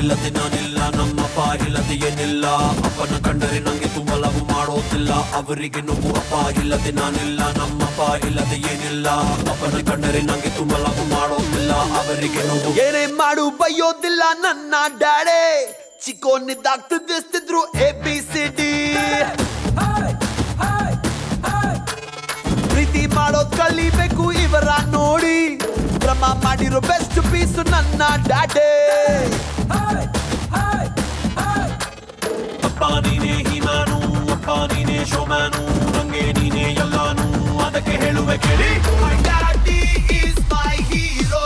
ಇಲ್ಲದೆ ನಾನಿಲ್ಲ ನಮ್ಮಪ್ಪ ಇಲ್ಲದೆ ಏನಿಲ್ಲ ಅಪ್ಪನ ಕಂಡರೆ ನಂಗೆ ತುಂಬ ಲವ್ ಮಾಡೋದಿಲ್ಲ ಅವರಿಗೆ ನೋವು ಅಪ್ಪ ಇಲ್ಲದೆ ನಾನಿಲ್ಲ ನಮ್ಮಪ್ಪ ಇಲ್ಲದೆ ಏನಿಲ್ಲ ಅಪ್ಪನ ಕಂಡರೆ ನಂಗೆ ತುಂಬ ಲವ್ ಮಾಡೋದಿಲ್ಲ ಅವರಿಗೆ ನೋವು ಏನೇ ಮಾಡು ಬೈಯೋದಿಲ್ಲ ನನ್ನ ಡ್ಯಾಡೆ ಚಿಕ್ಕೋನಿದ್ದಾಗ ತಿದ್ದಿಸ್ತಿದ್ರು ಎ ಬಿ ಸಿ ಡಿ ಪ್ರೀತಿ ಮಾಡೋದ್ ಕಲಿಬೇಕು ಇವರ ನೋಡಿ ಕ್ರಮ ಮಾಡಿರೋ ಬೆಸ್ಟ್ ಪೀಸ್ ನನ್ನ ಡ್ಯಾಡೆ ಅಪ್ಪ ನೀನೇ ಹೀಮಾನು ಅಪ್ಪ ನೀನೇ ಶೋಮ್ಯಾನು ನಂಗೆ ನೀನೇ ಎಲ್ಲಾನು ಅದಕ್ಕೆ ಹೇಳುವೆ ಕೇಳಿ My daddy is my hero.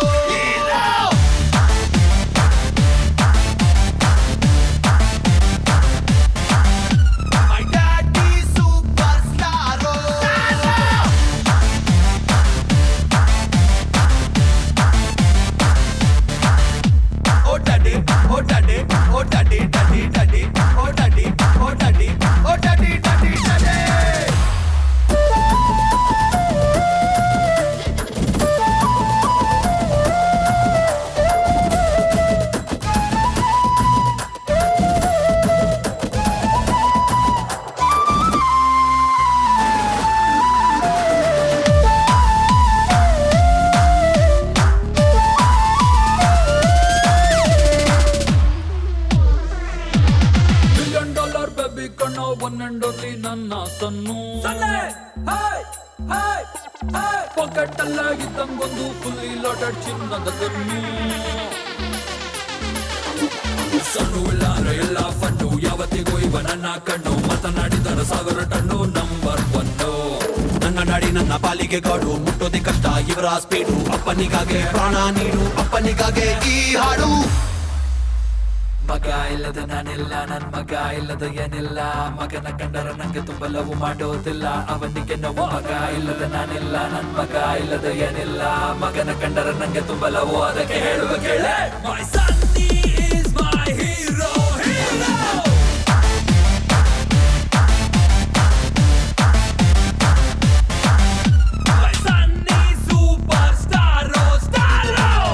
My daddy superstar. Oh daddy, oh daddy, oh daddy, daddy, daddy, oh daddy, oh daddy, oh daddy, daddy, daddy. Billion dollar baby ಕಣ್ಣ ಒನ್ ಅಂಡ್ ಓನ್ಲಿ ನನ್ನ ಸನ್ನು ಪಾಕೆಟ್ ಅಲ್ಲಾಗಿದ್ದಂಗೊಂದು fully loaded ಚಿನ್ನದ ಕಣ್ಣು ಸಣ್ಣ ಇಲ್ಲ ಅಂದ್ರೆ ಎಲ್ಲ fund ಯಾವತ್ತಿಗೂ ಇವ ನನ್ನ ಕಣ್ಣು ಮಾತನಾಡಿದರ ಸಾವಿರ ಟಣ್ಣು ನಂಬರ್ ಒನ್ನು ನನ್ನ ಡ್ಯಾಡಿ ನನ್ನ ಪಾಲಿಗೆ ಗಾಡು ಮುಟ್ಟೋದೆ ಕಷ್ಟ ಇವರ ಸ್ಪೀಡು ಅಪ್ಪನಿಗಾಗೆ ಪ್ರಾಣ ನೀಡು ಅಪ್ಪನಿಗಾಗೆ ಈ ಹಾಡು ಮಗ ಇಲ್ಲದ ನಾನಿಲ್ಲ ನನ್ ಮಗ ಇಲ್ಲದ ಏನಿಲ್ಲ ಮಗನ ಕಂಡರ ನಂಗೆ ತುಂಬ ಲವ್ ಮಾಡೋದಿಲ್ಲ ಅವನಿಗೆ ನೋವು ಮಗ ಇಲ್ಲದ ನಾನಿಲ್ಲ ನನ್ ಮಗ ಇಲ್ಲದ ಏನಿಲ್ಲ ಮಗನ ಕಂಡರ ನಂಗೆ ತುಂಬ ಲವ್ ಅದಕ್ಕೆ ಹೇಳುವ ಕೇಳೆ My son is my hero, hero. My son is superstar, oh, star, oh.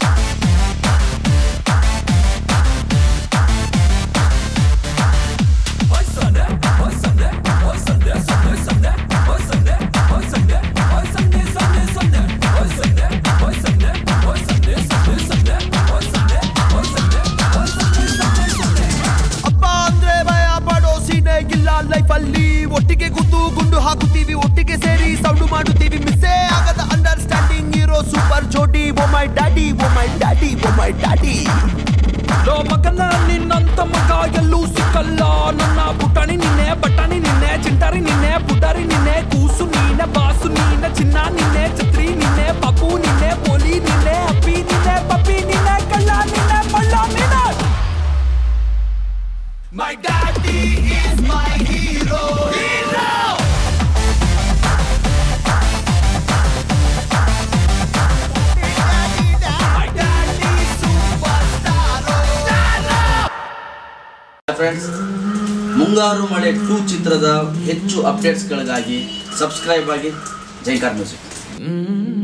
Hoy Sunday, hoy Sunday, hoy Sunday, Sunday, Sunday, hoy Sunday, hoy Sunday, hoy Sunday, Sunday, Sunday, hoy Sunday, hoy Sunday, hoy Sunday, Sunday, Sunday, hoy Sunday, hoy Sunday, hoy Sunday, Sunday, Sunday. ಅಪ್ಪ ಅಂದ್ರೆ ಭಯ ಪಡೋ ಸೀನೆ ಇಲ್ಲ life ಅಲ್ಲಿ ಒಟ್ಟಿಗೆ ಕೂತು ಗುಂಡು ಹಾಕುತ್ತೀವಿ ಒಟ್ಟಿಗೆ ಸೇರಿ ಸೌಂಡು ಮಾಡುತ್ತೀವಿ ಮಿಸ್ಸೇ ಆಗದ ಅಂಡರ್ಸ್ಟ್ಯಾಂಡಿಂಗ್ ಇರೋ ಸೂಪರ್ ಜೋಡಿ oh my daddy oh my daddy oh my daddy ಲೋ ಮಗನ ನಿನ್ನಂತ ಮಗ ಎಲ್ಲೂ ಸಿಕ್ಕಲ್ಲ ನನ್ನ ಪುಟಾಣಿ ನಿನ್ನೆ ಬಟಾಣಿ ನಿನ್ನೆ ಚಿಂಟಾರಿ ನಿನ್ನೆ ಪುಟಾರಿ ನಿನ್ನೆ ಕೂಸು ನೀನೆ ಬಾಸು ನೀನೆ ಚಿನ್ನ ನಿನ್ನೆ ಛತ್ರಿ ನಿನ್ನೆ ಪಾಪು ನಿನ್ನೆ ಪೋಲಿ ನಿನ್ನೆ ಅಪ್ಪಿ ನಿನ್ನೆ ಪಪ್ಪಿ ನಿನ್ನೆ ಕಳ್ಳ ನಿನ್ನೆ ಮಳ್ಳ ನಿನ್ನೆ my daddy is my hero friends Mungaru Male two ಚಿತ್ರದ ಹೆಚ್ಚು ಅಪ್ಡೇಟ್ಸ್ಗಳಿಗಾಗಿ ಸಬ್ಸ್ಕ್ರೈಬ್ ಆಗಿ ಜೈಕಾರ್ ಮ್ಯೂಸಿಕ್ Mm.